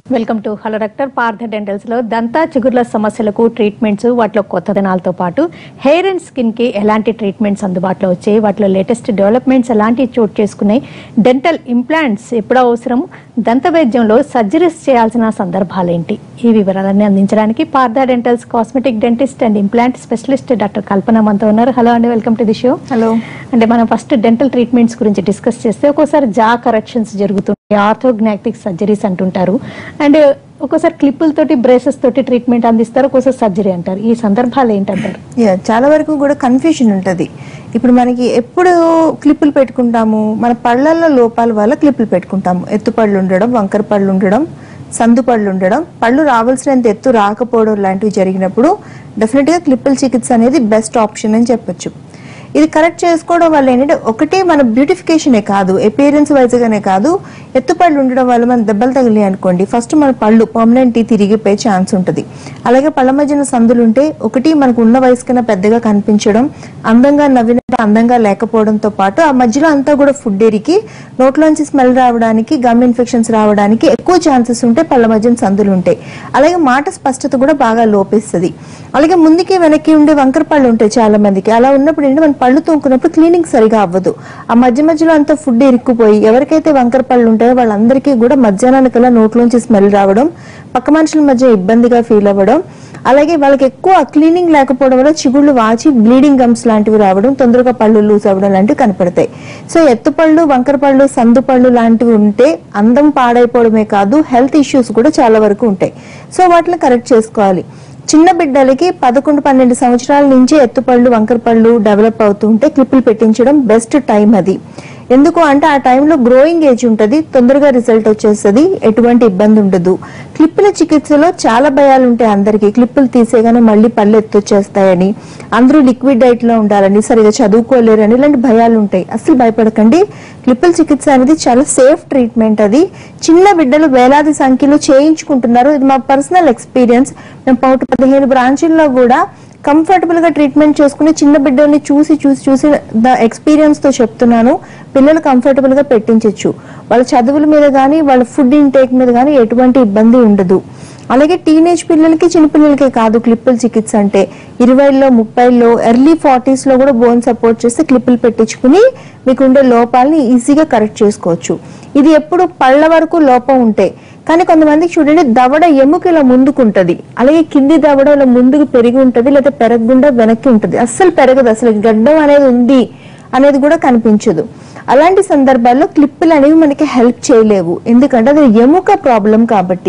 Welcome to hello doctor Partha Dentals లో దంతా చిగుర్ల సమస్యలకు ట్రీట్మెంట్స్ వాటిలో కొత్తదనాలతో పాటు హెయిర్ అండ్ స్కిన్ కి ఎలాంటి ట్రీట్మెంట్స్ అందుబాటులో వచ్చాయి వాటిలో లేటెస్ట్ డెవలప్మెంట్స్ ఎలాంటి చోటు చేసుకున్నాయి డెంటల్ ఇంప్లాంట్స్ ఎప్పుడు అవసరం దంత వైద్యంలో సర్జరీస్ చేయాల్సిన సందర్భాలేంటి ఈ వివరాలన్నీ అందించడానికి Partha Dentals cosmetic dentist and implant specialist doctor Kalpana మనతో ఉన్నారు హలో అండి welcome to the show hello అంటే మనం ఫస్ట్ డెంటల్ ట్రీట్మెంట్స్ గురించి డిస్కస్ చేస్తే ఒక్కోసారి జా కరెక్షన్స్ జరుగుతుంటాయి ఆర్థోగ్నాటిక్ సర్జరీస్ అంటుంటారు అండ్ ఒక్కోసారి క్లిప్పులతోటి బ్రేసెస్ తోటి ట్రీట్మెంట్ అందిస్తారు ఒక్కోసారి సర్జరీ అంటారు ఈ సందర్భాలు ఏంటంటారు యా చాలా వరకు కూడా కన్ఫ్యూజన్ ఉంటుంది ఇప్పుడు మనకి ఎప్పుడు క్లిప్పులు పెట్టుకుంటాము మన పళ్ళల్లో లోపాల వల్ల క్లిప్పులు పెట్టుకుంటాము ఎత్తు పళ్ళు ఉండడం వంకర పళ్ళు ఉండడం సందు పళ్ళు ఉండడం పళ్ళు రావాల్సినంత ఎత్తు రాకపోవడం లాంటివి జరిగినప్పుడు డెఫినెట్గా క్లిప్పుల చికిత్స అనేది బెస్ట్ ఆప్షన్ అని చెప్పొచ్చు ఇది కరెక్ట్ చేసుకోవడం వల్ల ఏంటంటే ఒకటి మన బ్యూటిఫికేషనే కాదు అపియరెన్స్ వైజ్గానే కాదు ఎత్తుపళ్ళు ఉండడం వల్ల మన దెబ్బలు తగిలి అనుకోండి ఫస్ట్ మన పళ్ళు పర్మనెంట్ తిరిగిపోయే ఛాన్స్ ఉంటుంది అలాగే పళ్ళ మధ్యన సందులు ఉంటే ఒకటి మనకు ఉన్న వయసు కన్నా పెద్దగా కనిపించడం అందంగా నవ్వినట్టు అందంగా లేకపోవడంతో పాటు ఆ మధ్యలో అంతా కూడా ఫుడ్ ఎరికి నోట్లోంచి స్మెల్ రావడానికి గమ్ ఇన్ఫెక్షన్స్ రావడానికి ఎక్కువ ఛాన్సెస్ ఉంటాయి పళ్ళ మధ్యన సందులు ఉంటాయి అలాగే మాట స్పష్టత కూడా బాగా లోపిస్తుంది అలాగే ముందుకి వెనక్కి ఉండే వంకర పళ్ళు ఉంటాయి చాలా మందికి అలా ఉన్నప్పుడు ఏంటి మన పళ్ళు తోముకున్నప్పుడు క్లీనింగ్ సరిగా అవ్వదు ఆ మధ్య మధ్యలో అంతా ఫుడ్ ఇరుక్కుపోయి ఎవరికైతే వంకర పళ్ళు ఉంటాయో వాళ్ళందరికీ కూడా మధ్యాహ్నానికల్లా నోట్లోంచి స్మెల్ రావడం పక్క మనుషుల మధ్య ఇబ్బందిగా ఫీల్ అవ్వడం అలాగే వాళ్ళకి ఎక్కువ క్లీనింగ్ లేకపోవడం వల్ల చిగుళ్ళు వాచి బ్లీడింగ్ గమ్స్ లాంటివి రావడం తొందరగా పళ్ళు లూజ్ అవ్వడం లాంటివి కనపడతాయి సో ఎత్తుపళ్ళు వంకర పళ్ళు సందు పళ్ళు లాంటివి ఉంటే అందం పాడైపోవడమే కాదు హెల్త్ ఇష్యూస్ కూడా చాలా వరకు ఉంటాయి సో వాటిని కరెక్ట్ చేసుకోవాలి చిన్న బిడ్డలకి పదకొండు పన్నెండు సంవత్సరాల నుంచి ఎత్తుపళ్ళు వంకర పళ్ళు డెవలప్ అవుతుంటే క్లిప్పులు పెట్టించడం బెస్ట్ టైం అది ఎందుకు అంటే ఆ టైంలో గ్రోయింగ్ ఏజ్ ఉంటుంది తొందరగా రిజల్ట్ వచ్చేస్తుంది ఎటువంటి ఇబ్బంది ఉండదు క్లిప్పుల చికిత్సలో చాలా భయాలు ఉంటాయి అందరికీ క్లిప్పులు తీసేగానే మళ్ళీ పళ్ళు ఎత్తొచ్చేస్తాయని అందరూ లిక్విడ్ డైట్ లో ఉండాలని సరిగా చదువుకోలేరని ఇలాంటి భయాలు ఉంటాయి అసలు భయపడకండి క్లిప్పుల చికిత్స అనేది చాలా సేఫ్ ట్రీట్మెంట్ అది చిన్న బిడ్డలు వేలాది సంఖ్యలో చేయించుకుంటున్నారు ఇది మా పర్సనల్ ఎక్స్పీరియన్స్ మేము పౌట పదిహేను బ్రాంచుల్లో కూడా కంఫర్టబుల్ గా ట్రీట్మెంట్ చేసుకుని చిన్న బిడ్డల్ని చూసి చూసి చూసి ద ఎక్స్పీరియన్స్ తో చెప్తున్నాను పిల్లలు కంఫర్టబుల్ గా పెట్టించవచ్చు వాళ్ళ చదువుల మీద కానీ వాళ్ళ ఫుడ్ ఇంటేక్ మీద కానీ ఎటువంటి ఇబ్బంది ఉండదు అలాగే టీనేజ్ పిల్లలకి చిన్న పిల్లలకే కాదు క్లిప్పుల చికిత్స అంటే ఇరవైలో ముప్పైలో ఎర్లీ ఫార్టీస్ లో కూడా బోన్ సపోర్ట్ చేస్తే క్లిప్పులు పెట్టించుకుని మీకు ఉండే లోపాలని ఈజీగా కరెక్ట్ చేసుకోవచ్చు ఇది ఎప్పుడు పళ్ళ వరకు లోపం ఉంటే కానీ కొంతమందికి చూడండి దవడ ఎముక ఇలా ముందుకుంటది అలాగే కింది దవడ ఇలా ముందుకు పెరిగి ఉంటది లేదా పెరగకుండా వెనక్కి ఉంటది అస్సలు పెరగదు అసలు గడ్డం అనేది ఉంది అనేది కూడా కనిపించదు అలాంటి సందర్భాల్లో క్లిప్పులు అనేవి మనకి హెల్ప్ చేయలేవు ఎందుకంటే అది ఎముక ప్రాబ్లం కాబట్టి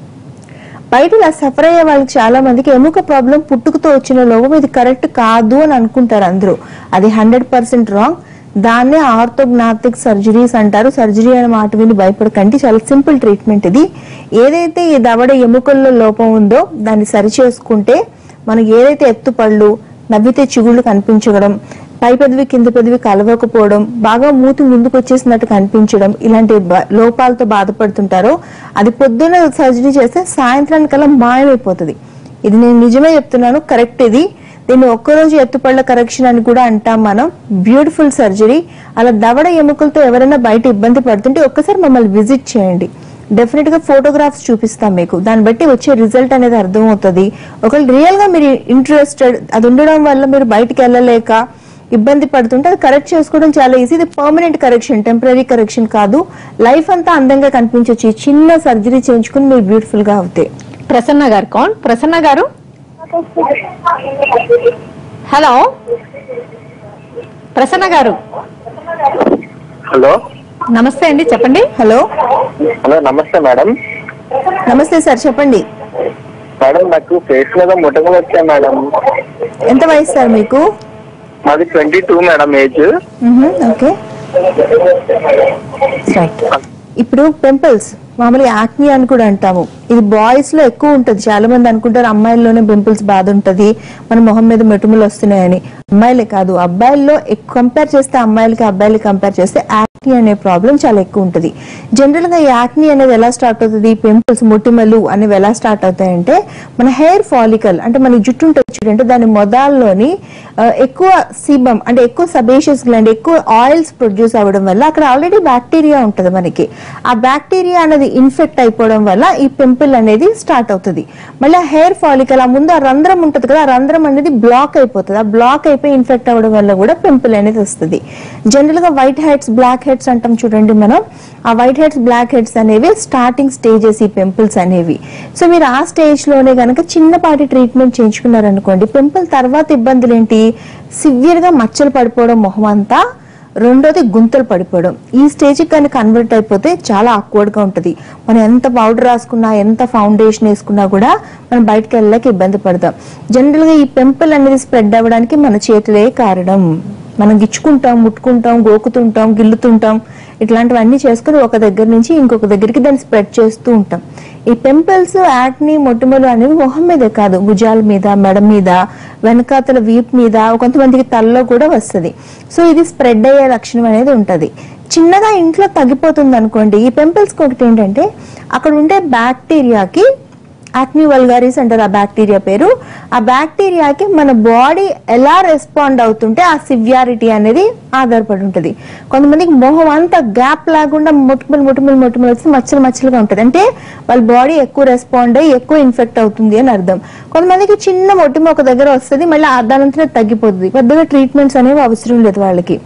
బయట ఇలా సఫర్ అయ్యే వాళ్ళకి చాలా మందికి ఎముక ప్రాబ్లం పుట్టుకతో వచ్చిన లోపం ఇది కరెక్ట్ కాదు అని అనుకుంటారు అందరూ అది హండ్రెడ్ పర్సెంట్ రాంగ్ దాన్నే ఆర్థోగ్నాటిక్ సర్జరీస్ అంటారు సర్జరీ అనే మాట విని భయపడకండి చాలా సింపుల్ ట్రీట్మెంట్ ఇది ఏదైతే ఈ దవడ ఎముకల్లో లోపం ఉందో దాన్ని సరి చేసుకుంటే మనకి ఏదైతే ఎత్తుపళ్ళు నవ్వితే చిగుళ్ళు కనిపించడం పై పెదవి కింద పెదవి కలవకపోవడం బాగా మూతి ముందుకు వచ్చేసినట్టు కనిపించడం ఇలాంటి బ- లోపాలతో బాధపడుతుంటారో అది పొద్దున్న సర్జరీ చేస్తే సాయంత్రానికల్లా మాయమైపోతుంది ఇది నేను నిజమే చెప్తున్నాను కరెక్ట్ ఇది దీన్ని ఒక్కరోజు ఎత్తుపళ్ళ కరెక్షన్ అని కూడా అంటాం మనం బ్యూటిఫుల్ సర్జరీ అలా దవడ ఎముకలతో ఎవరైనా బయట ఇబ్బంది పడుతుంటే ఒక్కసారి మమ్మల్ని విజిట్ చేయండి డెఫినెట్ గా ఫోటోగ్రాఫ్స్ చూపిస్తాం మీకు దాన్ని బట్టి వచ్చే రిజల్ట్ అనేది అర్థమవుతుంది ఒకవేళ రియల్ గా మీరు ఇంట్రెస్టెడ్ అది ఉండడం వల్ల మీరు బయటికి వెళ్ళలేక ఇబ్బంది పడుతుంటే అది కరెక్ట్ చేసుకోవడం చాలా ఈజీ ఇది పర్మనెంట్ కరెక్షన్ టెంపరీ కరెక్షన్ కాదు లైఫ్ అంతా అందంగా కనిపించవచ్చు ఈ చిన్న సర్జరీ చేయించుకుని మీరు బ్యూటిఫుల్ గా అవుతాయి ప్రసన్న గారు కౌన్ ప్రసన్న గారు హలో ప్రసన్న గారు హలో నమస్తే అండి చెప్పండి హలో హలో నమస్తే మేడం నమస్తే సార్ చెప్పండి మేడం నాకు ఫేస్ మీద ముటకలు వచ్చాయి మేడం ఎంత వయసు సార్ మీకు మాది twenty two madam age okay right ఇప్పుడు పింపుల్స్ మామూలుగా యాక్ని అని కూడా అంటాము ఇది బాయ్స్ లో ఎక్కువ ఉంటుంది చాలా మంది అనుకుంటారు అమ్మాయిల్లోనే పింపుల్స్ బాధ ఉంటది మన మొహం మీద మెటుములు వస్తున్నాయని అమ్మాయిలే కాదు అబ్బాయిల్లో కంపేర్ చేస్తే అమ్మాయిలకి అబ్బాయిలకి కంపేర్ చేస్తే యాక్ని అనే ప్రాబ్లం చాలా ఎక్కువ ఉంటుంది జనరల్ గా ఈ యాక్ని అనేది ఎలా స్టార్ట్ అవుతుంది పింపుల్స్ మొటిమలు అనేవి ఎలా స్టార్ట్ అవుతాయంటే మన హెయిర్ ఫాలికల్ అంటే మన జుట్టు ఉంటుంది చూడండి దాని మొదాల్లోని ఆ, ఎక్కువ సీబం అంటే ఎక్కువ సబేషియస్ గ్లాండ్ ఎక్కువ ఆయిల్స్ ప్రొడ్యూస్ అవ్వడం వల్ల అక్కడ ఆల్రెడీ బ్యాక్టీరియా ఉంటుంది మనకి ఆ బ్యాక్టీరియా అనేది ఇన్ఫెక్ట్ అయిపోవడం వల్ల ఈ పింపుల్ అనేది స్టార్ట్ అవుతుంది మళ్ళీ హెయిర్ ఫాలికల్ ఆ ముందు ఆ రంధ్రం ఉంటుంది కదా ఆ రంధ్రం అనేది బ్లాక్ అయిపోతుంది ఆ బ్లాక్ అయిపోయి ఇన్ఫెక్ట్ అవ్వడం వల్ల కూడా పింపుల్ అనేది వస్తుంది జనరల్ గా వైట్ హెడ్స్ బ్లాక్ హెడ్స్ అంటాం చూడండి మనం ఆ వైట్ హెడ్స్ బ్లాక్ హెడ్స్ అనేవి స్టార్టింగ్ స్టేజెస్ ఈ పింపుల్స్ అనేవి సో మీరు ఆ స్టేజ్ లోనే కనుక చిన్నపాటి ట్రీట్మెంట్ చేయించుకున్నారనుకోండి పింపుల్ తర్వాత ఇబ్బందులు ఏంటి సివియర్ గా మచ్చలు పడిపోవడం మొహం అంతా రెండోది గుంతలు పడిపోవడం ఈ స్టేజ్కి కానీ కన్వర్ట్ అయిపోతే చాలా awkward గా ఉంటుంది మనం ఎంత పౌడర్ రాసుకున్నా ఎంత ఫౌండేషన్ వేసుకున్నా కూడా మనం బయటకు వెళ్ళలేక ఇబ్బంది పడతాం జనరల్గా ఈ పెంపుల్ అనేది స్ప్రెడ్ అవ్వడానికి మన చేతులే కారణం మనం గిచ్చుకుంటాం ముట్టుకుంటాం గోకుతుంటాం గిల్లుతుంటాం ఇట్లాంటివన్నీ చేసుకుని ఒక దగ్గర నుంచి ఇంకొక దగ్గరికి దాన్ని స్ప్రెడ్ చేస్తూ ఉంటాం ఈ పింపుల్స్ యాక్ని మొటిమలు అనేవి మొహం మీదే కాదు భుజాల మీద మెడ మీద వెనకాతల వీప్ మీద కొంతమందికి తలలో కూడా వస్తుంది సో ఇది స్ప్రెడ్ అయ్యే లక్షణం అనేది ఉంటది చిన్నగా ఇంట్లో తగ్గిపోతుంది అనుకోండి ఈ పింపుల్స్ ఒకటి ఏంటంటే అక్కడ ఉండే బ్యాక్టీరియాకి యాక్ని వల్గారీస్ అంటారు ఆ బ్యాక్టీరియా పేరు ఆ బ్యాక్టీరియాకి మన బాడీ ఎలా రెస్పాండ్ అవుతుంటే ఆ సివియారిటీ అనేది ఆధారపడి ఉంటుంది కొంతమందికి మొహం అంతా గ్యాప్ లేకుండా ముట్టుమలు ముట్టుమలు ముట్టుమలు వచ్చి మచ్చలు మచ్చలుగా ఉంటుంది అంటే వాళ్ళ బాడీ ఎక్కువ రెస్పాండ్ అయ్యి ఎక్కువ ఇన్ఫెక్ట్ అవుతుంది అని అర్థం కొంతమందికి చిన్న మొటిమ ఒక దగ్గర వస్తుంది మళ్ళీ దానంతనే తగ్గిపోతుంది పెద్దగా ట్రీట్మెంట్స్ అనేవి అవసరం లేదు వాళ్ళకి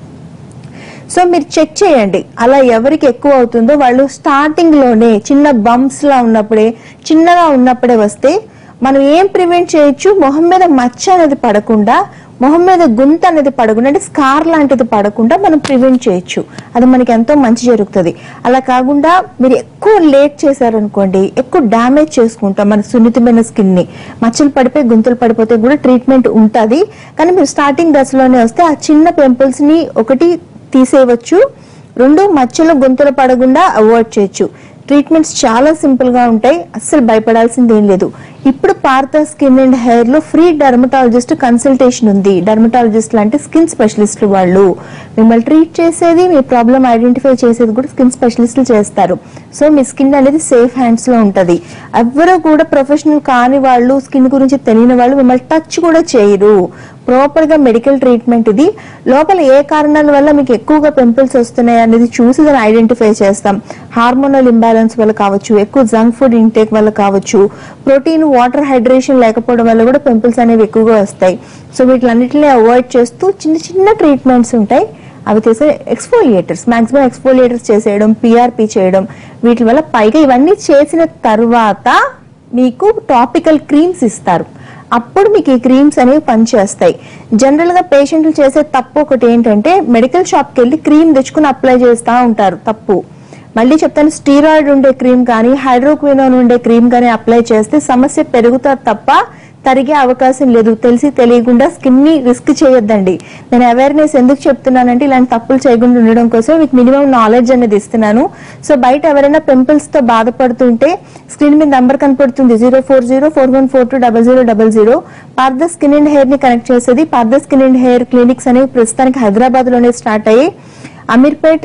సో మీరు చెక్ చేయండి అలా ఎవరికి ఎక్కువ అవుతుందో వాళ్ళు స్టార్టింగ్ లోనే చిన్న బంప్స్ లా ఉన్నప్పుడే చిన్నగా ఉన్నప్పుడే వస్తే మనం ఏం ప్రివెంట్ చేయొచ్చు మొహం మీద మచ్చ అనేది పడకుండా మొహం మీద గుంత అనేది పడకుండా అంటే స్కార్ లాంటిది పడకుండా మనం ప్రివెంట్ చేయొచ్చు అది మనకి ఎంతో మంచి జరుగుతుంది అలా కాకుండా మీరు ఎక్కువ లేట్ చేశారనుకోండి ఎక్కువ డ్యామేజ్ చేసుకుంటాం మన సున్నితమైన స్కిన్ ని మచ్చలు పడిపోయి గుంతలు పడిపోతే కూడా ట్రీట్మెంట్ ఉంటుంది కానీ మీరు స్టార్టింగ్ దశలోనే వస్తే ఆ చిన్న పింపుల్స్ ని ఒకటి తీసేయవచ్చు రెండు మచ్చలు గొంతులు పడకుండా అవాయిడ్ చేయొచ్చు ట్రీట్మెంట్స్ చాలా సింపుల్ గా ఉంటాయి అస్సలు భయపడాల్సింది ఏం లేదు ఇప్పుడు పార్థ స్కిన్ అండ్ హెయిర్ లో ఫ్రీ డర్మటాలజిస్ట్ కన్సల్టేషన్ ఉంది డర్మటాలజిస్ట్ లాంటి స్కిన్ స్పెషలిస్టులు వాళ్ళు మిమ్మల్ని ట్రీట్ చేసేది మీ ప్రాబ్లం ఐడెంటిఫై చేసేది కూడా స్కిన్ స్పెషలిస్టులు చేస్తారు సో మీ స్కిన్ అనేది సేఫ్ హ్యాండ్స్ లో ఉంటది ఎవ్వరూ కూడా ప్రొఫెషనల్ కాని వాళ్ళు స్కిన్ గురించి తెలియని వాళ్ళు మిమ్మల్ని టచ్ కూడా చేయరు ప్రాపర్ గా మెడికల్ ట్రీట్మెంట్ ఇది లోపల ఏ కారణాల వల్ల మీకు ఎక్కువగా పింపుల్స్ వస్తున్నాయి అనేది చూసి దాన్ని ఐడెంటిఫై చేస్తాం హార్మోనల్ ఇంబ్యాలెన్స్ వల్ల కావచ్చు ఎక్కువ జంక్ ఫుడ్ ఇంటేక్ వల్ల కావచ్చు ప్రోటీన్ వాటర్ హైడ్రేషన్ లేకపోవడం వల్ల కూడా పింపుల్స్ అనేవి ఎక్కువగా వస్తాయి సో వీటిలన్నిటిని అవాయిడ్ చేస్తూ చిన్న చిన్న ట్రీట్మెంట్స్ ఉంటాయి అవి చేసే ఎక్స్ఫోలియేటర్స్ మాక్సిమం ఎక్స్ఫోలియేటర్స్ చేసేయడం పిఆర్పి చేయడం వీటి వల్ల పైగా ఇవన్నీ చేసిన తర్వాత మీకు టాపికల్ క్రీమ్స్ ఇస్తారు అప్పుడు మీకు ఈ క్రీమ్స్ అనేవి పనిచేస్తాయి జనరల్ గా పేషెంట్లు చేసే తప్పు ఒకటి ఏంటంటే మెడికల్ షాప్కి వెళ్ళి క్రీమ్ తెచ్చుకుని అప్లై చేస్తూ ఉంటారు తప్పు మళ్ళీ చెప్తాను స్టీరాయిడ్ ఉండే క్రీమ్ కానీ హైడ్రోక్వినోన్ ఉండే క్రీమ్ కానీ అప్లై చేస్తే సమస్య పెరుగుతుంది తప్ప తరిగే అవకాశం లేదు తెలిసి తెలియకుండా స్కిన్ ని రిస్క్ చేయొద్దండి నేను అవేర్నెస్ ఎందుకు చెప్తున్నానంటే ఇలాంటి తప్పులు చేయకుండా ఉండడం కోసం మీకు మినిమం నాలెడ్జ్ అనేది ఇస్తున్నాను సో బయట ఎవరైనా పింపుల్స్ తో బాధపడుతుంటే స్క్రీన్ మీద నంబర్ కనపడుతుంది zero four zero four one four two double zero double zero Partha skin and hair ని కనెక్ట్ చేసేది Partha skin and hair clinics అనేవి ప్రస్తుతానికి హైదరాబాద్ లోనే స్టార్ట్ అయ్యి అమీర్పేట్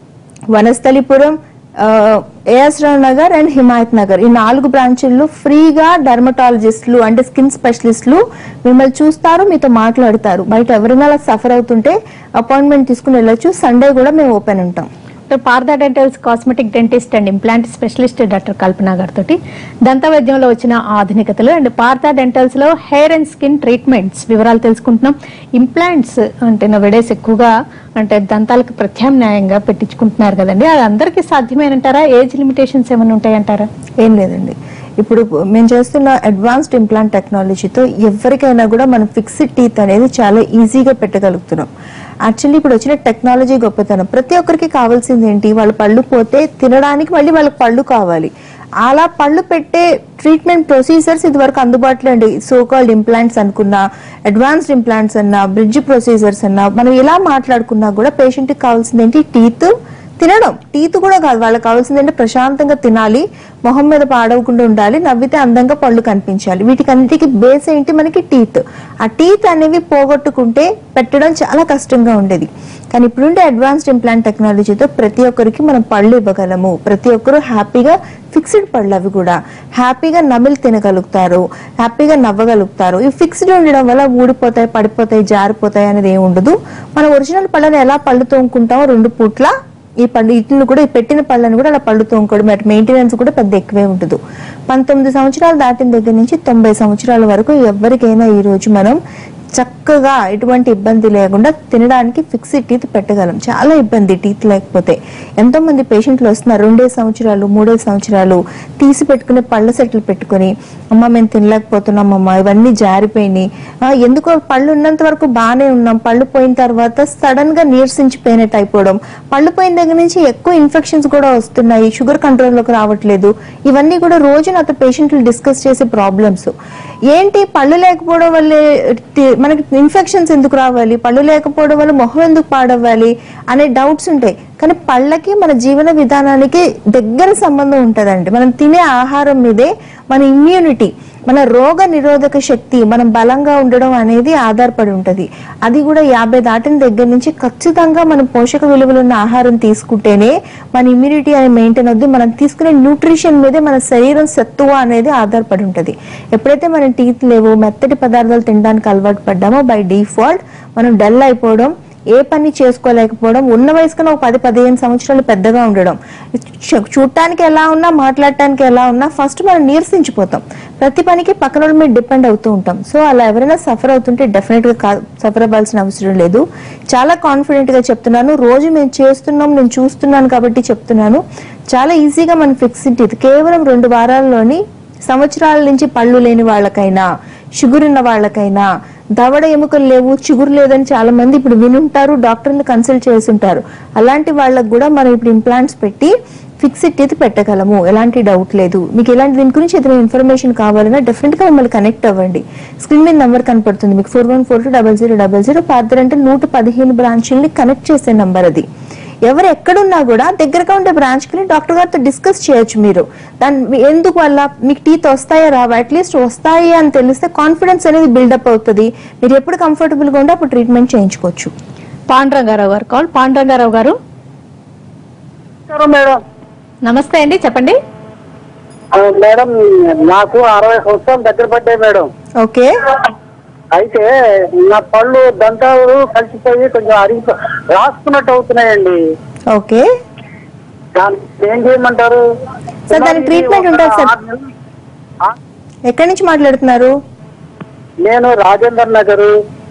వనస్థలిపురం ఏఎస్ రావు నగర్ అండ్ హిమాయత్ నగర్ ఈ నాలుగు బ్రాంచుల్లో ఫ్రీగా డర్మటాలజిస్టులు అంటే స్కిన్ స్పెషలిస్టులు మిమ్మల్ని చూస్తారు మీతో మాట్లాడతారు బయట ఎవరైనా అలా సఫర్ అవుతుంటే అపాయింట్మెంట్ తీసుకుని వెళ్ళొచ్చు సండే కూడా మేము ఓపెన్ ఉంటాం doctor Partha Dentals cosmetic dentist and implant specialist doctor Kalpana గారితో దంత వైద్యంలో వచ్చిన ఆధునికతలు అండ్ పార్థ డెంటల్స్ లో హెయిర్ అండ్ స్కిన్ ట్రీట్మెంట్స్ వివరాలు తెలుసుకుంటున్నాం ఇంప్లాంట్స్ అంటే నవడేస్ ఎక్కువగా అంటే దంతాలకు ప్రత్యామ్నాయంగా పెట్టించుకుంటున్నారు కదండి అది అందరికీ సాధ్యమేనంటారా ఏజ్ లిమిటేషన్స్ ఏమైనా ఉంటాయంటారా ఏం లేదండి ఇప్పుడు మేము చేస్తున్న అడ్వాన్స్డ్ ఇంప్లాంట్ టెక్నాలజీతో ఎవరికైనా కూడా మనం ఫిక్స్డ్ టీత్ అనేది చాలా ఈజీగా పెట్టగలుగుతున్నాం యాక్చువల్లీ ఇప్పుడు వచ్చిన టెక్నాలజీ గొప్పతనం ప్రతి ఒక్కరికి కావాల్సింది ఏంటి వాళ్ళ పళ్ళు పోతే తినడానికి మళ్ళీ వాళ్ళకి పళ్ళు కావాలి అలా పళ్ళు పెట్టే ట్రీట్మెంట్ ప్రొసీజర్స్ ఇది వరకు అందుబాటులో అండి సో కాల్డ్ ఇంప్లాంట్స్ అనుకున్నా అడ్వాన్స్డ్ ఇంప్లాంట్స్ అన్నా బ్రిడ్జ్ ప్రొసీజర్స్ అన్నా మనం ఇలా మాట్లాడుకున్నా కూడా పేషెంట్కి కావాల్సింది ఏంటి టీత్ తినడం టీత్ కూడా కాదు వాళ్ళకి కావాల్సింది అంటే ప్రశాంతంగా తినాలి మొహం మీద పాడవకుండా ఉండాలి నవ్వితే అందంగా పళ్ళు కనిపించాలి వీటికి అన్నిటికీ బేస్ ఏంటి మనకి టీత్ ఆ టీత్ అనేవి పోగొట్టుకుంటే పెట్టడం చాలా కష్టంగా ఉండేది కానీ ఇప్పుడుండే అడ్వాన్స్డ్ ఇంప్లాంట్ టెక్నాలజీతో ప్రతి ఒక్కరికి మనం పళ్ళు ఇవ్వగలము ప్రతి ఒక్కరు హ్యాపీగా ఫిక్స్డ్ పళ్ళు అవి కూడా హ్యాపీగా నమిలి తినగలుగుతారు హ్యాపీగా నవ్వగలుగుతారు ఈ ఫిక్స్డ్ ఉండడం వల్ల ఊడిపోతాయి పడిపోతాయి జారిపోతాయి అనేది ఏమి ఉండదు మన ఒరిజినల్ పళ్ళని ఎలా పళ్ళు తోముకుంటామో రెండు పూట్ల ఈ పళ్ళు ఇట్లను కూడా ఈ పెట్టిన పళ్ళని కూడా అలా పళ్ళు తోముకోవడం అటు మెయింటెనెన్స్ కూడా పెద్ద ఎక్కువే ఉంటుంది పంతొమ్మిది సంవత్సరాలు దాటిన దగ్గర నుంచి తొంభై సంవత్సరాల వరకు ఎవరికైనా ఈ రోజు మనం చక్కగా ఎటువంటి ఇబ్బంది లేకుండా తినడానికి ఫిక్స్డ్ టీత్ పెట్టగలం చాలా ఇబ్బంది టీత్ లేకపోతే ఎంతో మంది పేషెంట్లు వస్తున్నారు రెండే సంవత్సరాలు మూడే సంవత్సరాలు తీసి పెట్టుకునే పళ్ళ సెట్లు పెట్టుకుని అమ్మ మేము తినలేకపోతున్నాం అమ్మ ఇవన్నీ జారిపోయినాయి ఆ, ఎందుకో పళ్ళు ఉన్నంత వరకు బాగానే ఉన్నాం పళ్ళు పోయిన తర్వాత సడన్ గా నీరసించిపోయినట్టు అయిపోవడం పళ్ళు పోయిన దగ్గర నుంచి ఎక్కువ ఇన్ఫెక్షన్స్ కూడా వస్తున్నాయి షుగర్ కంట్రోల్లోకి రావట్లేదు ఇవన్నీ కూడా రోజు నాతో పేషెంట్లు డిస్కస్ చేసే ప్రాబ్లమ్స్ ఏంటి పళ్ళు లేకపోవడం వల్ల టి- మనకి ఇన్ఫెక్షన్స్ ఎందుకు రావాలి పళ్ళు లేకపోవడం వల్ల మొహం ఎందుకు పాడవ్వాలి అనే డౌట్స్ ఉంటాయి కానీ పళ్ళకి మన జీవన విధానానికి దగ్గర సంబంధం ఉంటదండి మనం తినే ఆహారం మీదే మన ఇమ్యూనిటీ మన రోగ నిరోధక శక్తి మనం బలంగా ఉండడం అనేది ఆధారపడి ఉంటది అది కూడా యాభై దాటిన దగ్గర నుంచి ఖచ్చితంగా మనం పోషక విలువలు ఉన్న ఆహారం తీసుకుంటేనే మన ఇమ్యూనిటీ అనేది మెయింటైన్ అవుద్ది మనం తీసుకునే న్యూట్రిషన్ మీదే మన శరీరం సత్తువ అనేది ఆధారపడి ఉంటది ఎప్పుడైతే మన టీత్ లేవు మెత్తటి పదార్థాలు తినడానికి అలవాటు పడ్డామో బై డిఫాల్ట్ మనం డల్ అయిపోవడం ఏ పని చేసుకోలేకపోవడం ఉన్న వయసు కన్నా ఒక పది పదిహేను సంవత్సరాలు పెద్దగా ఉండడం చూ- చూడటానికి ఎలా ఉన్నా మాట్లాడటానికి ఎలా ఉన్నా ఫస్ట్ మనం నీరసించిపోతాం ప్రతి పనికి పక్కన వాళ్ళ మీద డిపెండ్ అవుతూ ఉంటాం సో అలా ఎవరైనా సఫర్ అవుతుంటే డెఫినెట్ గా సఫర్ అవ్వాల్సిన అవసరం లేదు చాలా కాన్ఫిడెంట్ గా చెప్తున్నాను రోజు మేము చేస్తున్నాం నేను చూస్తున్నాను కాబట్టి చెప్తున్నాను చాలా ఈజీగా మనం ఫిక్స్ ఇది కేవలం రెండు వారాల్లోని సంవత్సరాల నుంచి పళ్ళు లేని వాళ్ళకైనా షుగర్ ఉన్న వాళ్ళకైనా దవడ ఎముకలు లేవు చిగురు లేదని చాలా మంది ఇప్పుడు వినుంటారు డాక్టర్ని కన్సల్ట్ చేసి ఉంటారు అలాంటి వాళ్ళకు కూడా మనం ఇప్పుడు ఇంప్లాంట్స్ పెట్టి ఫిక్స్డ్ టీత్ పెట్టగలము ఎలాంటి డౌట్ లేదు మీకు ఎలాంటి దీని గురించి ఏదైనా ఇన్ఫర్మేషన్ కావాలన్నా డెఫినెట్ గా మిమ్మల్ని కనెక్ట్ అవ్వండి స్క్రీన్ మీద నెంబర్ కనపడుతుంది మీకు four one four two double zero double zero పార్దర్ అంటే నూట పదిహేను బ్రాంచుల్ని కనెక్ట్ చేసే నంబర్ అది ఎవరు ఎక్కడున్నా కూడా దగ్గరగా ఉండే బ్రాంచ్ కి డాక్టర్ గారితో డిస్కస్ చేయొచ్చు మీరు దాని మీ- ఎందుకు వల్ల మీకు టీత్ వస్తాయా రావా అట్లీస్ట్ వస్తాయి అని తెలిస్తే కాన్ఫిడెన్స్ అనేది బిల్డప్ అవుతుంది మీరు ఎప్పుడు కంఫర్టబుల్ గా ఉంటే అప్పుడు ట్రీట్మెంట్ చేయించుకోవచ్చు పాండురంగారావు గారు కాల్ పాండురంగారావు గారు నమస్కారం మేడం నమస్తే అండి చెప్పండి ఆ, మేడం నాకు అరవై సంవత్సరాలు దగ్గర పడ్డాయి మేడం ఓకే అయితే నా పళ్ళు దంతాలు కలిసిపోయి కొంచెం అరిగి రాసుకున్నట్టు అవుతున్నాయండి ఓకే దానికి ఏం చేయమంటారు సార్, దానికి treatment ఉంటుంది సార్. ఆరు నెలలు- ఆ, ఎక్కడి నుంచి మాట్లాడుతున్నారు నేను Rajender Nagar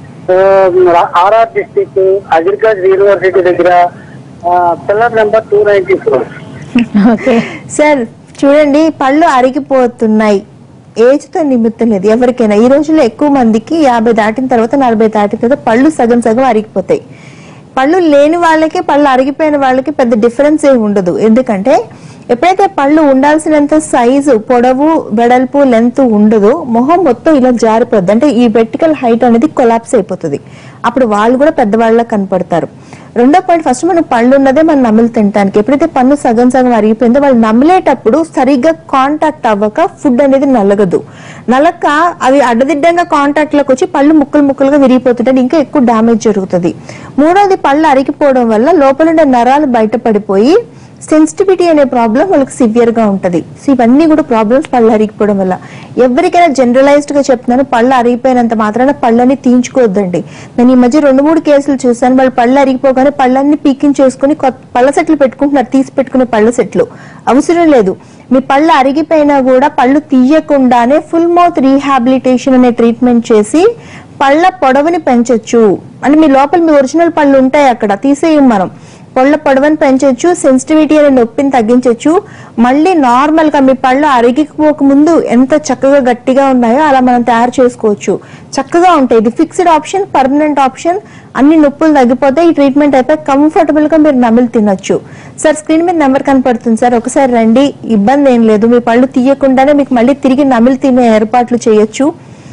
RR district agriculture university దగ్గర pillar number two ninety four okay sir చూడండి పళ్ళు అరిగిపోతున్నాయి ఏజ్ తో నిమిత్తం లేదు ఎవరికైనా ఈ రోజుల్లో ఎక్కువ మందికి యాభై దాటిన తర్వాత నలభై దాటిన తర్వాత పళ్ళు సగం సగం అరిగిపోతాయి పళ్ళు లేని వాళ్ళకి పళ్ళు అరిగిపోయిన వాళ్ళకి పెద్ద డిఫరెన్స్ ఏమి ఉండదు ఎందుకంటే ఎప్పుడైతే పళ్ళు ఉండాల్సినంత సైజు పొడవు వెడల్పు లెంత్ ఉండదో మొహం మొత్తం ఇలా జారిపోద్ది అంటే ఈ వెర్టికల్ హైట్ అనేది కొలాప్స్ అయిపోతుంది అప్పుడు వాళ్ళు కూడా పెద్దవాళ్ళ కనపడతారు రెండో పాయింట్ ఫస్ట్ మనం పళ్ళు ఉన్నదే మనం నమిలి తినడానికి ఎప్పుడైతే పన్ను సగం సగం అరిగిపోయిందో వాళ్ళు నమిలేటప్పుడు సరిగ్గా కాంటాక్ట్ అవ్వక ఫుడ్ అనేది నలగదు నలక అవి అడ్డదిడ్డంగా కాంటాక్ట్ లోకి వచ్చి పళ్ళు ముక్కలు ముక్కలుగా విరిగిపోతుంటే ఇంకా ఎక్కువ డ్యామేజ్ జరుగుతుంది మూడోది పళ్ళు అరిగిపోవడం వల్ల లోపల ఉండే నరాలు బయటపడిపోయి సెన్సిటివిటీ అనే ప్రాబ్లం వాళ్ళకి సివియర్ గా ఉంటది సో ఇవన్నీ కూడా ప్రాబ్లమ్స్ పళ్ళు అరిగిపోవడం వల్ల ఎవరికైనా జనరలైజ్డ్ గా చెప్తున్నాను పళ్ళు అరిగిపోయినంత మాత్రాన పళ్ళని తీయించుకోవద్దండి నేను ఈ మధ్య రెండు మూడు కేసులు చూసాను వాళ్ళు పళ్ళు అరిగిపోగానే పళ్ళన్ని పీకించేసుకుని కొత్త పళ్ళ సెట్లు పెట్టుకుంటున్నారు తీసి పెట్టుకునే పళ్ళ సెట్లు అవసరం లేదు మీ పళ్ళు అరిగిపోయినా కూడా పళ్ళు తీయకుండానే ఫుల్ మౌత్ రీహాబిలిటేషన్ అనే ట్రీట్మెంట్ చేసి పళ్ళ పొడవుని పెంచొచ్చు అంటే మీ లోపల మీ ఒరిజినల్ పళ్ళు ఉంటాయి అక్కడ తీసేయం మనం పళ్ళ పొడవని పెంచొచ్చు సెన్సిటివిటీ అనే నొప్పిని తగ్గించొచ్చు మళ్ళీ నార్మల్ గా మీ పళ్ళు అరిగిపోక ముందు ఎంత చక్కగా గట్టిగా ఉన్నాయో అలా మనం తయారు చేసుకోవచ్చు చక్కగా ఉంటాయి ఇది ఫిక్స్డ్ ఆప్షన్ పర్మనెంట్ ఆప్షన్ అన్ని నొప్పులు తగ్గిపోతే ఈ ట్రీట్మెంట్ అయిపోయి కంఫర్టబుల్ గా మీరు నమిలి తినొచ్చు సార్ స్క్రీన్ మీద నెంబర్ కనపడుతుంది సార్ ఒకసారి రండి ఇబ్బంది ఏం లేదు మీ పళ్ళు తీయకుండానే మీకు మళ్ళీ తిరిగి నమిలి తినే ఏర్పాట్లు చేయొచ్చు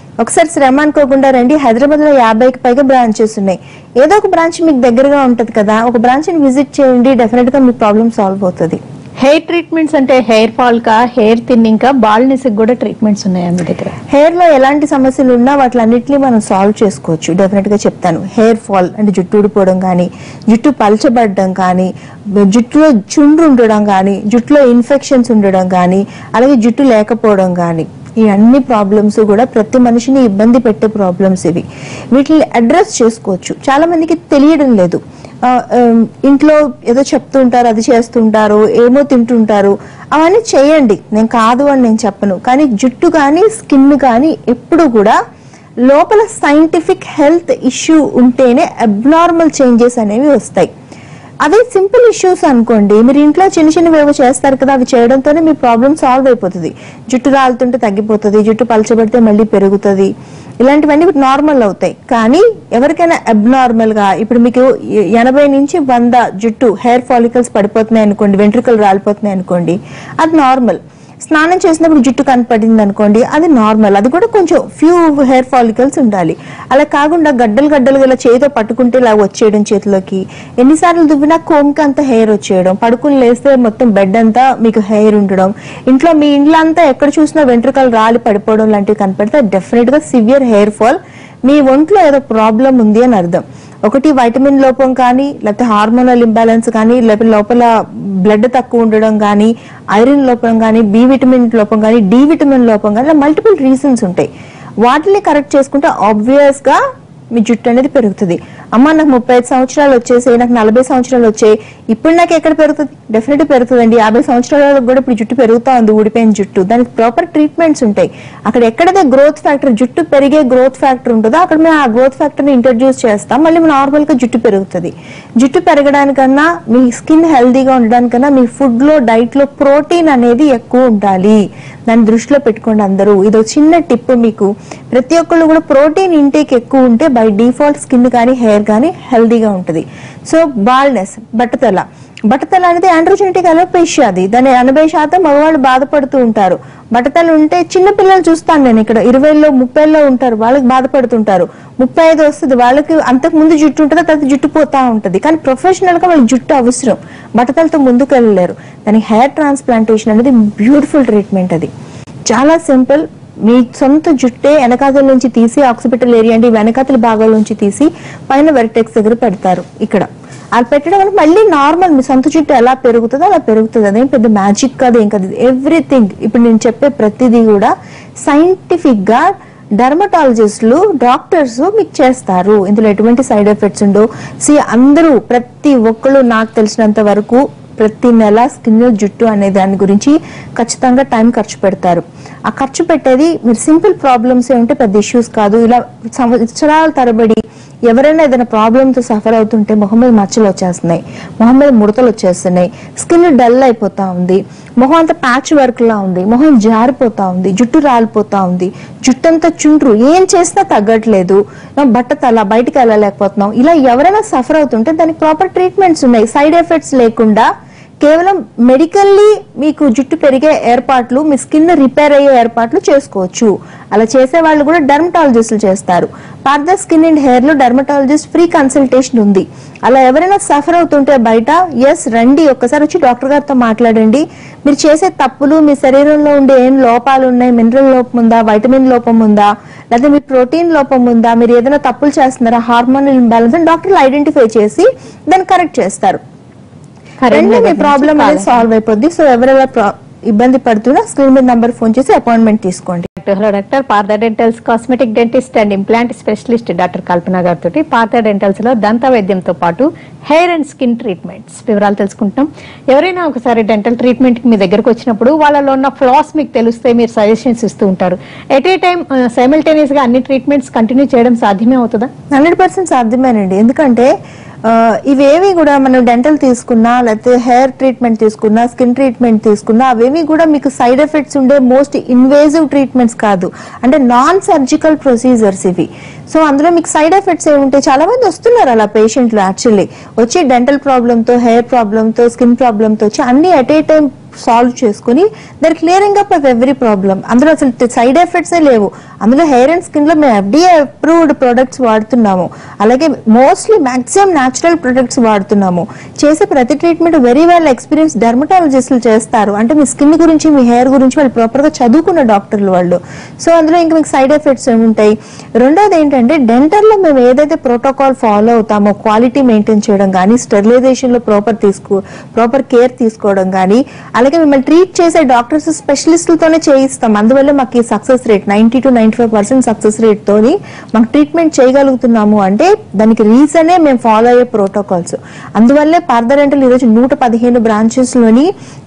ఒకసారి శ్రమ అనుకోకుండా రండి హైదరాబాద్ లో యాభైకి పైగా బ్రాంచెస్ ఉన్నాయి ఏదో ఒక బ్రాంచ్ మీకు దగ్గరగా ఉంటది కదా ఒక బ్రాంచ్ ని విజిట్ చేయండి డెఫినెట్ గా మీ ప్రాబ్లం సాల్వ్ అవుతుంది హెయిర్ ట్రీట్మెంట్స్ అంటే హెయిర్ ఫాల్ కా హెయిర్ థిన్నింగ్ కా బాల్నెస్ కూడా ట్రీట్మెంట్స్ ఉన్నాయా మీ దగ్గర హెయిర్ లో ఎలాంటి సమస్యలు ఉన్నా వాటిలన్నింటినీ మనం సాల్వ్ చేసుకోవచ్చు డెఫినెట్ గా చెప్తాను హెయిర్ ఫాల్ అంటే జుట్టు ఊడిపోవడం కానీ జుట్టు పలచబడడం కానీ జుట్టులో చుండ్రు ఉండడం కానీ జుట్టులో ఇన్ఫెక్షన్స్ ఉండడం కానీ అలాగే జుట్టు లేకపోవడం కానీ ఈ అన్ని ప్రాబ్లమ్స్ కూడా ప్రతి మనిషిని ఇబ్బంది పెట్టే ప్రాబ్లమ్స్ ఇవి వీటిని అడ్రస్ చేసుకోవచ్చు చాలా మందికి తెలియడం లేదు ఆ, ఉమ్, ఇంట్లో ఏదో చెప్తూ ఉంటారు అది చేస్తుంటారు ఏమో తింటుంటారు అవన్నీ చేయండి నేను కాదు అని నేను చెప్పను కానీ జుట్టు కానీ స్కిన్ కానీ ఎప్పుడు కూడా లోపల సైంటిఫిక్ హెల్త్ ఇష్యూ ఉంటేనే అబ్నార్మల్ చేంజెస్ అనేవి వస్తాయి అదే సింపుల్ ఇష్యూస్ అనుకోండి మీరు ఇంట్లో చిన్న చిన్నవి ఏవో చేస్తారు కదా అవి చేయడంతోనే మీ ప్రాబ్లం సాల్వ్ అయిపోతుంది జుట్టు రాలుతుంటే తగ్గిపోతుంది జుట్టు పలచబడితే మళ్ళీ పెరుగుతుంది ఇలాంటివన్నీ నార్మల్ అవుతాయి కానీ ఎవరికైనా అబ్నార్మల్ గా ఇప్పుడు మీకు ఎ- ఎనభై నుంచి వంద జుట్టు హెయిర్ ఫాలికల్స్ పడిపోతున్నాయి అనుకోండి వెంట్రుకలు రాలిపోతున్నాయి అనుకోండి అది నార్మల్ స్నానం చేసినప్పుడు జుట్టు కనపడింది అనుకోండి అది నార్మల్ అది కూడా కొంచెం ఫ్యూ హెయిర్ ఫాలికల్స్ ఉండాలి అలా కాకుండా గడ్డలు గడ్డలు ఇలా చేతితో పట్టుకుంటే ఇలా వచ్చేయడం చేతిలోకి ఎన్నిసార్లు దువ్వినా కోమ్కి అంతా హెయిర్ వచ్చేయడం పడుకుని లేస్తే మొత్తం బెడ్ అంతా మీకు హెయిర్ ఉండడం ఇంట్లో మీ ఇంట్లో అంతా ఎక్కడ చూసినా వెంట్రుకలు రాలి పడిపోవడం లాంటివి కనపడితే డెఫినెట్ గా సివియర్ హెయిర్ ఫాల్ మీ ఒంట్లో ఏదో ప్రాబ్లం ఉంది అని అర్థం ఒకటి వైటమిన్ లోపం కానీ లేకపోతే హార్మోనల్ ఇంబ్యాలెన్స్ కానీ లేకపోతే లోపల బ్లడ్ తక్కువ ఉండడం కానీ ఐరన్ లోపం కానీ బి విటమిన్ లోపం కానీ డి విటమిన్ లోపం కానీ మల్టిపుల్ రీజన్స్ ఉంటాయి వాటిని కరెక్ట్ చేసుకుంటే ఆబ్వియస్ గా మీ జుట్టు అనేది పెరుగుతుంది అమ్మ నాకు ముప్పై ఐదు సంవత్సరాలు వచ్చేసి నాకు నలభై సంవత్సరాలు వచ్చాయి ఇప్పుడు నాకు ఎక్కడ పెరుగుతుంది డెఫినెట్ పెరుగుతుందండి యాభై సంవత్సరాలకు కూడా ఇప్పుడు జుట్టు పెరుగుతా ఉంది ఊడిపోయిన జుట్టు దానికి ప్రాపర్ ట్రీట్మెంట్స్ ఉంటాయి అక్కడ ఎక్కడైతే గ్రోత్ ఫ్యాక్టర్ జుట్టు పెరిగే గ్రోత్ ఫ్యాక్టర్ ఉంటుందో అక్కడ మేము ఆ గ్రోత్ ఫ్యాక్టర్ ని ఇంట్రడ్యూస్ చేస్తాం మళ్ళీ నార్మల్ గా జుట్టు పెరుగుతుంది జుట్టు పెరగడానికన్నా మీ స్కిన్ హెల్దీగా ఉండడానికన్నా మీ ఫుడ్ లో డైట్ లో ప్రోటీన్ అనేది ఎక్కువ ఉండాలి దాన్ని దృష్టిలో పెట్టుకోండి అందరూ ఇదో చిన్న టిప్ మీకు ప్రతి ఒక్కళ్ళు కూడా ప్రోటీన్ ఇంటేక్ ఎక్కువ ఉంటే బై డిఫాల్ట్ స్కిన్ కానీ హెయిర్ కానీ హెల్దీగా ఉంటుంది సో బాల్నెస్ బట్టతల బట్టతల అనేది ఆండ్రోజెనెటిక్ అలోపేషియా అది దాని ఎనభై శాతం మగవాళ్ళు బాధపడుతూ ఉంటారు బట్టతల ఉంటే చిన్న పిల్లలు చూస్తాను నేను ఇక్కడ ఇరవైలో ముప్పైలో ఉంటారు వాళ్ళకి బాధపడుతుంటారు ముప్పై ఐదు వస్తుంది వాళ్ళకి అంతకు ముందు జుట్టు ఉంటుంది తర్వాత జుట్టు పోతా ఉంటది కానీ ప్రొఫెషనల్ గా వాళ్ళకి జుట్టు అవసరం బట్టతలతో ముందుకు వెళ్ళలేరు దానికి హెయిర్ ట్రాన్స్ప్లాంటేషన్ అనేది బ్యూటిఫుల్ ట్రీట్మెంట్ అది చాలా సింపుల్ మీ సొంత జుట్టే వెనకాతల నుంచి తీసి ఆక్సిపిటల్ ఏరియా అంటే ఈ వెనకాతల భాగాల నుంచి తీసి పైన వెర్టెక్స్ దగ్గర పెడతారు ఇక్కడ అది పెట్టడం వల్ల మళ్ళీ నార్మల్ మీ సొంత జుట్టు ఎలా పెరుగుతుందో అలా పెరుగుతుంది అదేం పెద్ద మ్యాజిక్ కాదు ఏం కాదు ఎవ్రీథింగ్ ఇప్పుడు నేను చెప్పే ప్రతిదీ కూడా సైంటిఫిక్ గా డర్మటాలజిస్టులు డాక్టర్స్ మీకు చేస్తారు ఇందులో ఎటువంటి సైడ్ ఎఫెక్ట్స్ ఉండవు సి అందరూ ప్రతి ఒక్కళ్ళు నాకు తెలిసినంత వరకు ప్రతి నెల స్కిన్ జుట్టు అనే దాని గురించి ఖచ్చితంగా టైం ఖర్చు పెడతారు ఆ ఖర్చు పెట్టేది మీరు సింపుల్ ప్రాబ్లమ్స్ ఏ ఉంటే పెద్ద ఇష్యూస్ కాదు ఇలా సంవత్సరాల తరబడి ఎవరైనా ఏదైనా ప్రాబ్లంతో సఫర్ అవుతుంటే మొహం మీద మచ్చలు వచ్చేస్తున్నాయి మొహం మీద ముడతలు వచ్చేస్తున్నాయి స్కిన్ డల్ అయిపోతా ఉంది మొహం అంతా ప్యాచ్ వర్క్ లా ఉంది మొహం జారిపోతా ఉంది జుట్టు రాలిపోతా ఉంది జుట్టు అంతా చుండ్రు ఏం చేసినా తగ్గట్లేదు నా బట్ట తల బయటికి వెళ్ళలేకపోతున్నాం ఇలా ఎవరైనా సఫర్ అవుతుంటే దానికి ప్రాపర్ ట్రీట్మెంట్స్ ఉన్నాయి సైడ్ ఎఫెక్ట్స్ లేకుండా కేవలం మెడికల్లీ మీకు జుట్టు పెరిగే ఏర్పాట్లు మీ స్కిన్ రిపేర్ అయ్యే ఏర్పాట్లు చేసుకోవచ్చు అలా చేసే వాళ్ళు కూడా డర్మటాలజిస్టులు చేస్తారు పార్ద స్కిన్ అండ్ హెయిర్ లో డర్మటాలజిస్ట్ ఫ్రీ కన్సల్టేషన్ ఉంది అలా ఎవరైనా సఫర్ అవుతుంటే బయట ఎస్ రండి ఒక్కసారి వచ్చి డాక్టర్ గారితో మాట్లాడండి మీరు చేసే తప్పులు మీ శరీరంలో ఉండే ఏం లోపాలు ఉన్నాయి మినరల్ లోపం ఉందా వైటమిన్ లోపం ఉందా లేదా మీ ప్రోటీన్ లోపం ఉందా మీరు ఏదైనా తప్పులు చేస్తున్నారా హార్మోనల్ ఇంబ్యాలెన్స్ అని డాక్టర్లు ఐడెంటిఫై చేసి దాన్ని కరెక్ట్ చేస్తారు రెండు మీ ప్రాబ్లం అనేది సాల్వ్ అయిపోద్ది సో ఎవరెవరు ప్రా- ఇబ్బంది పడుతున్నా స్క్రీన్ మీద నంబర్ ఫోన్ చేసి అపాయింట్మెంట్ తీసుకోండి hello doctor Partha Dentals cosmetic dentist and implant specialist doctor Kalpana గారితో పార్థ డెంటల్స్ లో దంత వైద్యంతో పాటు హెయిర్ అండ్ స్కిన్ ట్రీట్మెంట్స్ వివరాలు తెలుసుకుంటాం ఎవరైనా ఒకసారి డెంటల్ ట్రీట్మెంట్ కి మీ దగ్గరకు వచ్చినప్పుడు వాళ్ళలో ఉన్న ఫ్లాస్ మీకు తెలిస్తే మీరు సజెషన్స్ ఇస్తూ ఉంటారు ఎట్ ఏ టైం సైమల్టేనియస్ గా అన్ని ట్రీట్మెంట్స్ కంటిన్యూ చేయడం సాధ్యమే అవుతుందా హండ్రెడ్ పర్సెంట్ సాధ్యమేనండి ఎందుకంటే ఆ, ఇవేవి కూడా మనం డెంటల్ తీసుకున్నా లేకపోతే హెయిర్ ట్రీట్మెంట్ తీసుకున్నా స్కిన్ ట్రీట్మెంట్ తీసుకున్నా అవేవి కూడా మీకు సైడ్ ఎఫెక్ట్స్ ఉండే మోస్ట్ ఇన్వేజివ్ ట్రీట్మెంట్స్ కాదు అంటే నాన్ సర్జికల్ ప్రొసీజర్స్ ఇవి సో అందులో మీకు సైడ్ ఎఫెక్ట్స్ ఏముంటాయి చాలా మంది వస్తున్నారు అలా పేషెంట్లు యాక్చువల్లీ వచ్చి డెంటల్ ప్రాబ్లంతో హెయిర్ ప్రాబ్లంతో స్కిన్ ప్రాబ్లంతో వచ్చి అన్ని అట్ ఏ టైం సాల్వ్ చేసుకుని their clearing up of every problem అందులో అసలు సైడ్ ఎఫెక్ట్స్ లేవు అందులో హెయిర్ అండ్ స్కిన్ లో మేము ఎఫ్డిఏ అప్రూవ్డ్ ప్రొడక్ట్స్ వాడుతున్నాము అలాగే మోస్ట్లీ మాక్సిమం న్యాచురల్ ప్రొడక్ట్స్ వాడుతున్నాము చేసే ప్రతి ట్రీట్మెంట్ వెరీ వెల్ ఎక్స్పీరియన్స్ డెర్మటాలజిస్టులు చేస్తారు అంటే మీ స్కిన్ గురించి మీ హెయిర్ గురించి వాళ్ళు ప్రాపర్ గా చదువుకున్న డాక్టర్లు వాళ్ళు సో అందులో ఇంకా మీకు సైడ్ ఎఫెక్ట్స్ ఉంటాయి రెండోది ఏంటంటే డెంటల్ లో మేము ఏదైతే ప్రోటోకాల్ ఫాలో అవుతామో క్వాలిటీ మెయింటైన్ చేయడం కానీ స్టెరిలైజేషన్ లో ప్రాపర్ తీసుకో ప్రాపర్ కేర్ తీసుకోవడం కానీ అలాగే మిమ్మల్ని ట్రీట్ చేసే డాక్టర్స్ స్పెషలిస్టులతోనే చేయిస్తాం అందువల్ల మాకు ఈ success rate ninety to ninety five percent success rate తోని మాకు ట్రీట్మెంట్ చేయగలుగుతున్నాము అంటే దానికి రీజనే మేము ఫాలో అయ్యే ప్రోటోకాల్స్ అందువల్లే పార్దరెంటల్ ఈరోజు నూట పదిహేను బ్రాంచెస్ లోని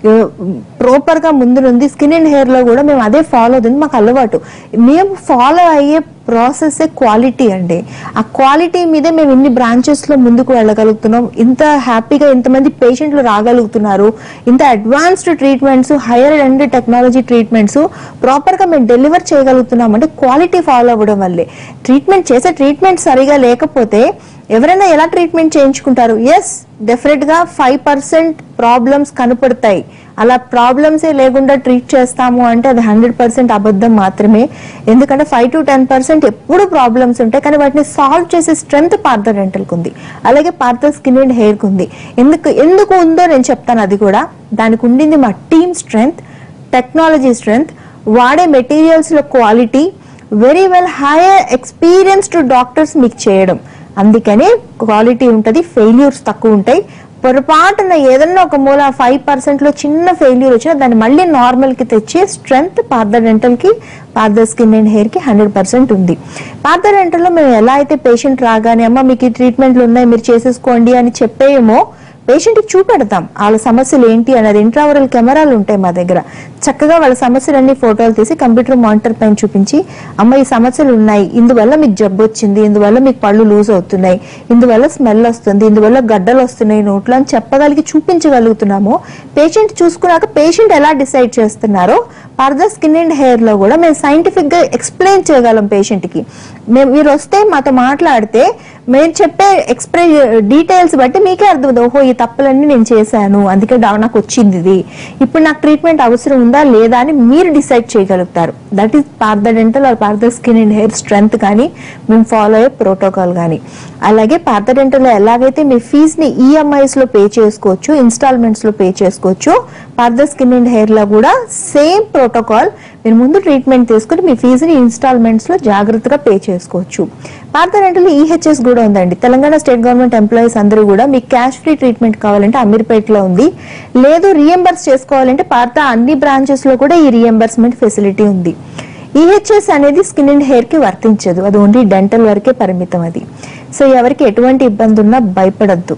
ప్రాపర్ గా ముందునుంది స్కిన్ అండ్ హెయిర్ లో కూడా మేము అదే ఫాలో అవుతుంది మాకు అలవాటు మేము ఫాలో అయ్యే ప్రాసెస్ క్వాలిటీ అండి ఆ క్వాలిటీ మీదే మేము ఇన్ని బ్రాంచెస్ లో ముందుకు వెళ్ళగలుగుతున్నాం ఇంత హ్యాపీగా ఇంతమంది పేషెంట్లు రాగలుగుతున్నారు ఇంత advanced treatments higher and technology treatments proper గా మేము డెలివర్ చేయగలుగుతున్నాం అంటే క్వాలిటీ ఫాలో అవ్వడం వల్లే ట్రీట్మెంట్ చేసే ట్రీట్మెంట్ సరిగా లేకపోతే ఎవరైనా ఎలా ట్రీట్మెంట్ చేయించుకుంటారు ఎస్ డెఫినెట్ గా ఫైవ్ పర్సెంట్ ప్రాబ్లమ్స్ కనపడతాయి అలా ప్రాబ్లమ్సే లేకుండా ట్రీట్ చేస్తాము అంటే అది హండ్రెడ్ పర్సెంట్ అబద్ధం మాత్రమే ఎందుకంటే ఫైవ్ టు టెన్ పర్సెంట్ ఎప్పుడు ప్రాబ్లమ్స్ ఉంటాయి కానీ వాటిని సాల్వ్ చేసే స్ట్రెంగ్త్ పార్థ డెంటల్కి ఉంది అలాగే పార్థ స్కిన్ అండ్ హెయిర్కి ఉంది ఎందుకు ఎందుకు ఉందో నేను చెప్తాను అది కూడా దానికి ఉండింది మా టీమ్ స్ట్రెంగ్త్ టెక్నాలజీ స్ట్రెంగ్త్ వాడే మెటీరియల్స్ లో quality very well higher experienced doctors మీకు చేయడం అందుకని క్వాలిటీ ఉంటుంది ఫెయిల్యూర్స్ తక్కువ ఉంటాయి పొరపాటున ఏదన్నా ఒక మూల ఫైవ్ పర్సెంట్ లో చిన్న ఫెయిల్యూర్ వచ్చినా దాన్ని మళ్ళీ నార్మల్ కి తెచ్చే స్ట్రెంగ్త్ పార్థ డెంటల్ కి పార్థ స్కిన్ అండ్ హెయిర్ కి హండ్రెడ్ పర్సెంట్ ఉంది పార్థ డెంటల్ లో మేము ఎలా అయితే పేషెంట్ రాగానే అమ్మ మీకు ఈ ట్రీట్మెంట్లు ఉన్నాయి మీరు చేసేసుకోండి అని చెప్పేయేమో పేషెంట్ కి చూపెడతాం వాళ్ళ సమస్యలు ఏంటి అనేది ఇంట్రావరల్ కెమెరాలు ఉంటాయి మా దగ్గర చక్కగా వాళ్ళ సమస్యలన్నీ ఫోటోలు తీసి కంప్యూటర్ మానిటర్ పైన చూపించి అమ్మ ఈ సమస్యలు ఉన్నాయి ఇందువల్ల మీకు జబ్బు వచ్చింది ఇందువల్ల మీకు పళ్ళు లూజ్ అవుతున్నాయి ఇందువల్ల స్మెల్ వస్తుంది ఇందువల్ల గడ్డలు వస్తున్నాయి నోట్లో అని చెప్పగలిగి చూపించగలుగుతున్నాము పేషెంట్ చూసుకున్నాక పేషెంట్ ఎలా డిసైడ్ చేస్తున్నారో పర్ద స్కిన్ అండ్ హెయిర్ లో కూడా మేము సైంటిఫిక్ గా ఎక్స్ప్లెయిన్ చేయగలం పేషెంట్ కి మేము మీరు వస్తే మాతో మాట్లాడితే మేము చెప్పే ఎక్స్ప్రె డీటెయిల్స్ బట్టి మీకే అర్థం ఓహో ఈ తప్పులన్నీ నేను చేశాను అందుకే డా- నాకు వచ్చింది ఇది ఇప్పుడు నాకు ట్రీట్మెంట్ అవసరం ఉందా లేదా అని మీరు డిసైడ్ చేయగలుగుతారు that is Partha dental or Partha skin and hair strength కానీ మేము ఫాలో అయ్యే ప్రోటోకాల్ కానీ అలాగే పార్థ డెంటల్ లో ఎలాగైతే మీ ఫీజ్ ని ఈఎంఐస్ లో పే చేసుకోవచ్చు ఇన్స్టాల్మెంట్స్ లో పే చేసుకోవచ్చు పార్థ స్కిన్ అండ్ హెయిర్ లో కూడా సేమ్ ప్రోటోకాల్ మీరు ముందు ట్రీట్మెంట్ తీసుకుని మీ ఫీజుని ఇన్స్టాల్మెంట్స్ లో జాగ్రత్తగా పే చేసుకోవచ్చు పార్థ డెంటల్ ఈహెచ్ఎస్ కూడా ఉందండి తెలంగాణ స్టేట్ గవర్నమెంట్ ఎంప్లాయీస్ అందరూ కూడా మీకు క్యాష్ ఫ్రీ ట్రీట్మెంట్ కావాలంటే అమీర్పేటలో ఉంది లేదు రీఎంబర్స్ చేసుకోవాలంటే పార్థ అన్ని బ్రాంచెస్ లో కూడా ఈ రీఎంబర్స్మెంట్ ఫెసిలిటీ ఉంది ఈహెచ్ఎస్ అనేది స్కిన్ అండ్ హెయిర్ కి వర్తించదు అది ఓన్లీ డెంటల్ వరకే పరిమితం అది సో ఎవరికి ఎటువంటి ఇబ్బంది ఉన్నా భయపడద్దు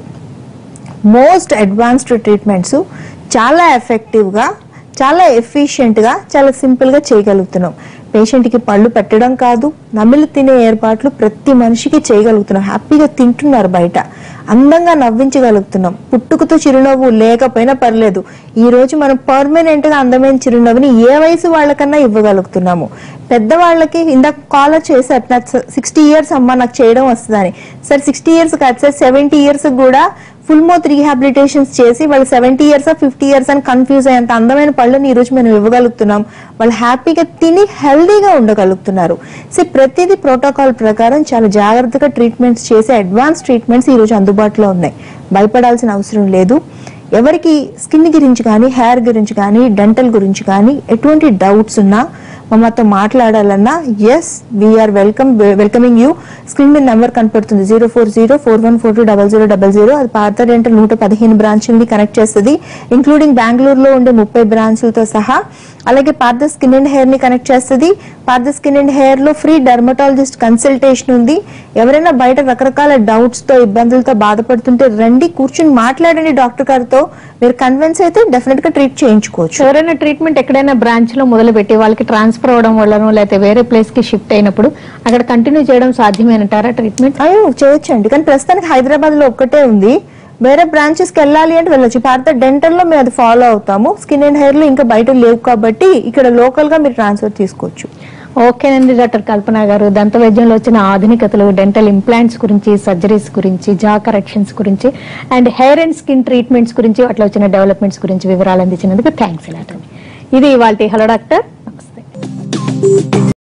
మోస్ట్ అడ్వాన్స్డ్ ట్రీట్మెంట్స్ చాలా ఎఫెక్టివ్గా చాలా ఎఫిషియెంట్గా చాలా సింపుల్గా చేయగలుగుతున్నాం పేషెంట్కి పళ్ళు పెట్టడం కాదు నమిలి తినే ఏర్పాట్లు ప్రతి మనిషికి చేయగలుగుతున్నాం హ్యాపీగా తింటున్నారు బయట అందంగా నవ్వించగలుగుతున్నాం పుట్టుకతో చిరునవ్వు లేకపోయినా పర్లేదు ఈ రోజు మనం పర్మనెంట్ గా అందమైన చిరునవ్వుని ఏ వయసు వాళ్ళకన్నా ఇవ్వగలుగుతున్నాము పెద్దవాళ్ళకి ఇందాక కాలర్ చేశారు నాకు సిక్స్టీ ఇయర్స్ అమ్మా నాకు చేయడం వస్తుందని సార్ సిక్స్టీ ఇయర్స్ కాదు సార్ సెవెంటీ ఇయర్స్ కూడా ఫుల్ మౌత్ రీహాబిలిటేషన్స్ చేసి వాళ్ళు సెవెంటీ ఇయర్స్ ఫిఫ్టీ ఇయర్స్ అని కన్ఫ్యూజ్ అయ్యేంత అందమైన పళ్ళని ఈ రోజు మనం ఇవ్వగలుగుతున్నాం వాళ్ళు హ్యాపీగా తిని హెల్దీగా ఉండగలుగుతున్నారు సో ప్రతిదీ ప్రోటోకాల్ ప్రకారం చాలా జాగ్రత్తగా ట్రీట్మెంట్స్ చేసే అడ్వాన్స్ ట్రీట్మెంట్స్ ఈ రోజు అందుబాటులో ఉన్నాయి భయపడాల్సిన అవసరం లేదు ఎవరికి స్కిన్ గురించి కానీ హెయిర్ గురించి కానీ డెంటల్ గురించి కానీ ఎటువంటి డౌట్స్ ఉన్నా మమ్మతో మాట్లాడాలన్నా yes we are welcome welcoming you screen మీద నెంబర్ కనపడుతుంది zero four zero four one four two double zero double zero అది పాత డెంటల్ నూట పదిహేను బ్రాంచ్ని కనెక్ట్ చేస్తుంది ఇంక్లూడింగ్ బెంగళూరులో ఉండే ముప్పై బ్రాంచ్లతో సహా అలాగే పార్థ స్కిన్ అండ్ హెయిర్ ని కనెక్ట్ చేస్తుంది పార్థ స్కిన్ అండ్ హెయిర్ లో ఫ్రీ డర్మటాలజిస్ట్ కన్సల్టేషన్ ఉంది ఎవరైనా బయట రకరకాల డౌట్స్ తో ఇబ్బందులతో బాధపడుతుంటే రండి కూర్చుని మాట్లాడండి డాక్టర్ గారితో మీరు కన్విన్స్ అయితే డెఫినెట్ గా ట్రీట్ చేయించుకోవచ్చు ఎవరైనా ట్రీట్మెంట్ ఎక్కడైనా బ్రాంచ్ లో మొదలు పెట్టి వాళ్ళకి ట్రాన్స్ఫర్ అవడం వల్లనో లేకపోతే వేరే ప్లేస్ కి షిఫ్ట్ అయినప్పుడు అక్కడ కంటిన్యూ చేయడం సాధ్యమేనంటారా ట్రీట్మెంట్ అయ్యో చేయొచ్చండి కానీ ప్రస్తుతానికి హైదరాబాద్ లో ఒక్కటే ఉంది వేరే బ్రాంచెస్ కి వెళ్ళాలి అంటే వెళ్ళొచ్చు భారత డెంటల్ లో మేము అది ఫాలో అవుతాము స్కిన్ అండ్ హెయిర్ లో ఇంకా బయట లేవు కాబట్టి ఇక్కడ లోకల్ గా మీరు ట్రాన్స్ఫర్ తీసుకోవచ్చు ఓకేనండి డాక్టర్ కల్పన గారు దంత వైద్యంలో వచ్చిన ఆధునికతలు డెంటల్ ఇంప్లాంట్స్ గురించి సర్జరీస్ గురించి జా కరెక్షన్స్ గురించి and hair and skin treatments గురించి అట్లా వచ్చిన డెవలప్మెంట్స్ గురించి వివరాలు అందించినందుకు థ్యాంక్స్ ఇలాంటి ఇది ఇవాళ హలో డాక్టర్ నమస్తే